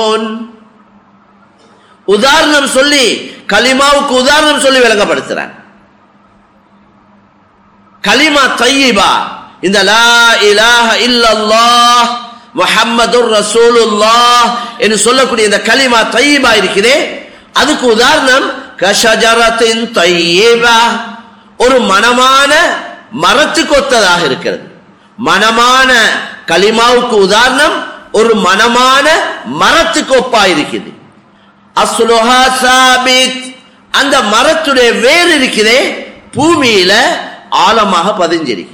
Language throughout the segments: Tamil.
உதாரணம் சொல்லி கலிமாவுக்கு உதாரணம் சொல்லி விளங்கப்படுத்துறான் கலிமா தையிபா இந்த லா இலாஹ இல்லல்லாஹ் முஹம்மதுர் ரசூலுல்லாஹ் என்று சொல்லக்கூடிய இந்த கலிமா தையிபா இருக்கிறே அதுக்கு உதாரணம் கஷஜரத்தின் தையிபா ஒரு மனமான மரத்துக்கு ஒத்ததாக இருக்கிறது மனமான கலிமாவுக்கு உதாரணம் ஒரு மனமான மரத்துக்கு ஒப்பா இருக்குது அஸ்லுஹா சாபித் அந்த மரத்துடைய வேர் இருக்கிறே பூமியில ஆழமாக பதிஞ்சிருக்கு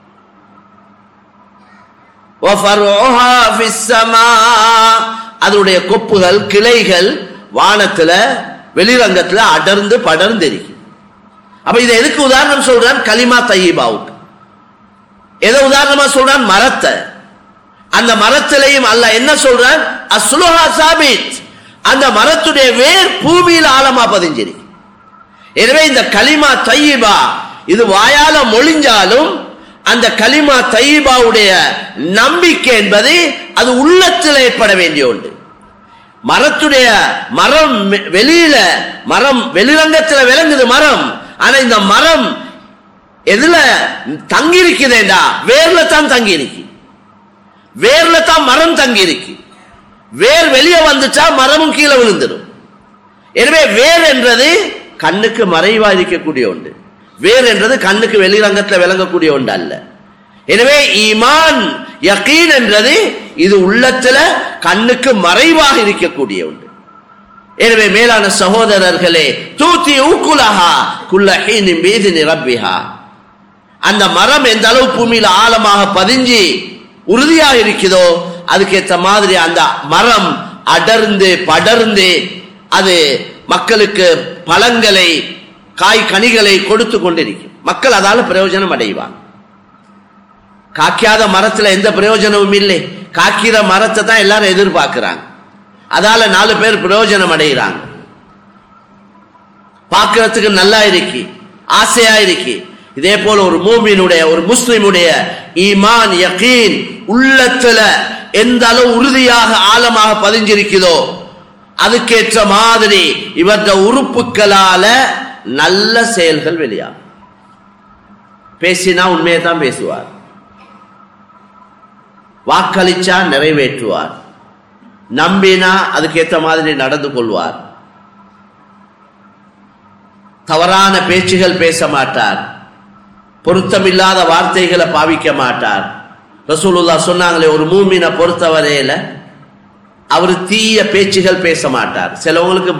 وَفَرْعُهَا فِي السَّمَاء அதனுடைய கொப்புகள் கிளைகள் வானத்துல வெளிரங்கத்துல அடர்ந்து படர்ந்து இருக்கு அப்ப இதை எதுக்கு உதாரணம் சொல்றான் கலிமா தையிபாவுக்கு எதை உதாரணமா சொல்றான் மரத்தை அந்த மரத்திலையும் அல்ல என்ன சொல்றான் அஸ்லுஹா சாபித் அந்த மரத்துடைய வேர் பூமியில் ஆழமா பதிஞ்சிருக்கு எனவே இந்த கலிமா தையிபா இது வாயால மொழிஞ்சாலும் அந்த கலிமா தையிபாவுடைய நம்பிக்கை என்பது அது உள்ளத்தில் ஏற்பட வேண்டிய ஒன்று மரத்துடைய மரம் வெ- வெளியில மரம் வெளிரங்கத்துல விளங்குது மரம் ஆனா இந்த மரம் எதுல தங்கி இருக்குதேண்டா வேர்ல தான் தங்கி இருக்கு வேர்ல தான் மரம் தங்கி இருக்கு வேர் வெளியே வந்துட்டா மரமும் கீழே விழுந்துடும் எனவே வேர் என்றது கண்ணுக்கு மறைவா இருக்கக்கூடிய ஒன்று வேர் என்றது கண்ணுக்கு வெளிரங்கத்தில் விளங்கக்கூடிய ஒன்று அல்ல எனவே ஈமான் யகீன் என்றது இது உள்ளத்துல கண்ணுக்கு மறைவாக இருக்கக்கூடிய ஒன்று எனவே மேலான சகோதரர்களே தூத்தி ஊக்குலஹா குல்ல ஹீனின் மீது நிரப்பிஹா அந்த மரம் எந்த அளவு பூமியில ஆழமாக பதிஞ்சு உறுதியாக இருக்குதோ அதுக்கேற்ற மாதிரி அந்த மரம் அடர்ந்து படர்ந்து அது மக்களுக்கு பழங்களை காய் கனிகளை கொடுத்து கொண்டிருக்கும் மக்கள் அதால பிரயோஜனம் அடைவாங்க காய்க்காத மரத்துல எந்த பிரயோஜனமும் இல்லை காய்க்கிற மரத்தை தான் எல்லாரும் எதிர்பார்க்கிறாங்க அதால நாலு பேர் பிரயோஜனம் அடைகிறாங்க பார்க்கிறதுக்கு நல்லா இருக்கு ஆசையா இருக்கு இதே போல ஒரு மூமினுடைய ஒரு முஸ்லிமுடைய ஈமான் யகீன் உள்ளத்துல எந்த அளவு உறுதியாக ஆழமாக பதிஞ்சிருக்குதோ அதுக்கேற்ற மாதிரி இவற்ற உறுப்புகளால நல்ல செயல்கள் வெளியாகும் பேசினா உண்மையை தான் பேசுவார் வாக்களிச்சா நிறைவேற்றுவார் நம்பினா அதுக்கேற்ற மாதிரி நடந்து கொள்வார் தவறான பேச்சுகள் பேச மாட்டார் பொருத்தமில்லாத வார்த்தைகளை பாவிக்க மாட்டார் ரசூலுல்லா சொன்னாங்களே ஒரு மூமினை பொறுத்தவரையில அவர் தீய பேச்சுகள் பேச மாட்டார் சிலவங்களுக்கு